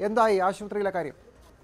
എന്തായി ആശുപത്രിയിലെ കാര്യം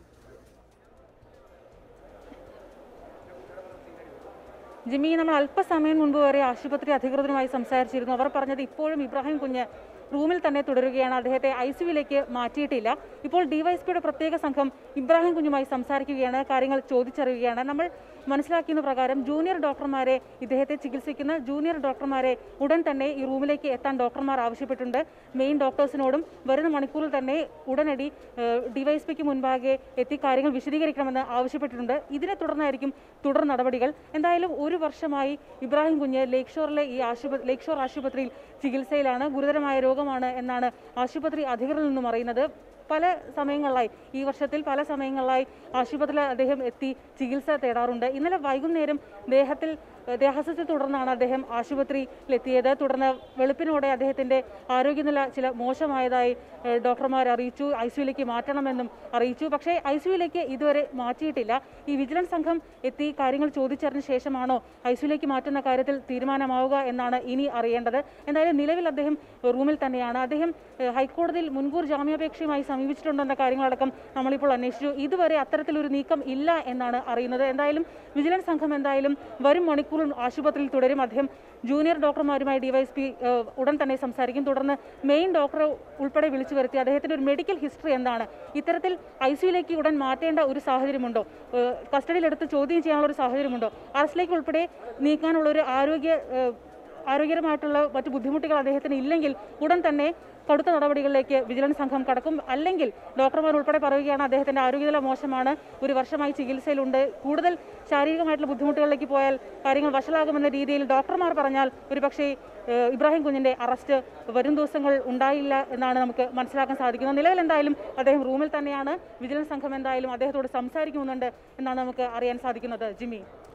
ജിമ്മി നമ്മൾ അല്പസമയം മുൻപ് വരെ ആശുപത്രി അധികൃതരുമായി സംസാരിച്ചിരുന്നു അവർ പറഞ്ഞത് ഇപ്പോഴും ഇബ്രാഹിം കുഞ്ഞ് റൂമിൽ തന്നെ തുടരുകയാണ് അദ്ദേഹത്തെ ഐ സിയുവിലേക്ക് മാറ്റിയിട്ടില്ല ഇപ്പോൾ ഡിവൈഎസ്പിയുടെ പ്രത്യേക സംഘം ഇബ്രാഹിം കുഞ്ഞുമായി സംസാരിക്കുകയാണ് കാര്യങ്ങൾ ചോദിച്ചറിയുകയാണ് നമ്മൾ മനസ്സിലാക്കിയ പ്രകാരം ജൂനിയർ ഡോക്ടർമാരെ ഇദ്ദേഹത്തെ ചികിത്സിക്കുന്ന ജൂനിയർ ഡോക്ടർമാരെ ഉടൻ തന്നെ ഈ റൂമിലേക്ക് എത്താൻ ഡോക്ടർമാർ ആവശ്യപ്പെട്ടിട്ടുണ്ട് മെയിൻ ഡോക്ടേഴ്സിനോടും വരുന്ന മണിക്കൂറിൽ തന്നെ ഉടനടി ഡിവൈഎസ്പിക്ക് മുൻപാകെ എത്തി കാര്യങ്ങൾ വിശദീകരിക്കണമെന്ന് ആവശ്യപ്പെട്ടിട്ടുണ്ട് ഇതിനെ തുടർന്നായിരിക്കും തുടർ നടപടികൾ എന്തായാലും ഒരു വർഷമായി ഇബ്രാഹിം കുഞ്ഞ് ലേക്ക് ഷോറിലെ ഈ ആശുപത്രി ലേക്ക് ഷോർ ആശുപത്രിയിൽ ചികിത്സയിലാണ് ഗുരുതരമായ രോഗമാണ് എന്നാണ് ആശുപത്രി അധികൃതരിൽ നിന്നും അറിയുന്നത് പല സമയങ്ങളിലായി ഈ വർഷത്തിൽ പല സമയങ്ങളിലായി ആശുപത്രിയിൽ അദ്ദേഹം എത്തി ചികിത്സ തേടാറുണ്ട് ഇന്നലെ വൈകുന്നേരം ദേഹത്തിൽ ദേഹാസ്വത്തെ തുടർന്നാണ് അദ്ദേഹം ആശുപത്രിയിലെത്തിയത് തുടർന്ന് വെളുപ്പിനോടെ അദ്ദേഹത്തിന്റെ ആരോഗ്യനില ചില മോശമായതായി ഏഹ്, ഡോക്ടർമാർ അറിയിച്ചു ഐ സിയുലേക്ക് മാറ്റണമെന്നും അറിയിച്ചു പക്ഷേ ഐ സിയുലേക്ക് ഇതുവരെ മാറ്റിയിട്ടില്ല ഈ വിജിലൻസ് സംഘം എത്തി കാര്യങ്ങൾ ചോദിച്ചറിഞ്ഞ ശേഷമാണോ ഐ സിയുലേക്ക് മാറ്റുന്ന കാര്യത്തിൽ തീരുമാനമാവുക എന്നാണ് ഇനി അറിയേണ്ടത് എന്തായാലും നിലവിൽ അദ്ദേഹം റൂമിൽ തന്നെയാണ് അദ്ദേഹം ഏഹ്, ഹൈക്കോടതിയിൽ മുൻകൂർ ജാമ്യാപേക്ഷയുമായി സമീപിച്ചിട്ടുണ്ടോ എന്ന കാര്യങ്ങളടക്കം നമ്മളിപ്പോൾ അന്വേഷിച്ചു ഇതുവരെ അത്തരത്തിലൊരു നീക്കം ഇല്ല എന്നാണ് അറിയുന്നത് എന്തായാലും വിജിലൻസ് സംഘം എന്തായാലും വരും മണിക്കൂറിൽ ആശുപത്രിയിൽ തുടരും അദ്ദേഹം ജൂനിയർ ഡോക്ടർമാരുമായി ഡിവൈഎസ്പി ഉടൻ തന്നെ സംസാരിക്കും തുടർന്ന് മെയിൻ ഡോക്ടറെ ഉൾപ്പെടെ വിളിച്ചു വരുത്തി അദ്ദേഹത്തിന്റെ ഒരു മെഡിക്കൽ ഹിസ്റ്ററി എന്താണ് ഇത്തരത്തിൽ ഐ സിയുലേക്ക് ഉടൻ മാറ്റേണ്ട ഒരു സാഹചര്യമുണ്ടോ ഏഹ്, കസ്റ്റഡിയിലെടുത്ത് ചോദ്യം ചെയ്യാനുള്ള ഒരു സാഹചര്യമുണ്ടോ അറസ്റ്റിലേക്ക് ഉൾപ്പെടെ നീക്കാനുള്ള ഒരു ആരോഗ്യ ഏഹ്, ആരോഗ്യപരമായിട്ടുള്ള മറ്റു ബുദ്ധിമുട്ടുകൾ അദ്ദേഹത്തിന് ഇല്ലെങ്കിൽ ഉടൻ തന്നെ കടുത്ത നടപടികളിലേക്ക് വിജിലൻസ് സംഘം കടക്കും അല്ലെങ്കിൽ ഡോക്ടർമാർ ഉൾപ്പെടെ പറയുകയാണ് അദ്ദേഹത്തിന്റെ ആരോഗ്യനില മോശമാണ് ഒരു വർഷമായി ചികിത്സയിലുണ്ട് കൂടുതൽ ശാരീരികമായിട്ടുള്ള ബുദ്ധിമുട്ടുകളിലേക്ക് പോയാൽ കാര്യങ്ങൾ വഷളാകുമെന്ന രീതിയിൽ ഡോക്ടർമാർ പറഞ്ഞാൽ ഒരുപക്ഷേ ഏഹ്, ഇബ്രാഹിം കുഞ്ഞിന്റെ അറസ്റ്റ് വരും ദിവസങ്ങൾ ഉണ്ടായില്ല എന്നാണ് നമുക്ക് മനസ്സിലാക്കാൻ സാധിക്കുന്നത് നിലവിൽ എന്തായാലും അദ്ദേഹം റൂമിൽ തന്നെയാണ് വിജിലൻസ് സംഘം എന്തായാലും അദ്ദേഹത്തോട് സംസാരിക്കുന്നുണ്ട് എന്നാണ് നമുക്ക് അറിയാൻ സാധിക്കുന്നത് ജിമ്മി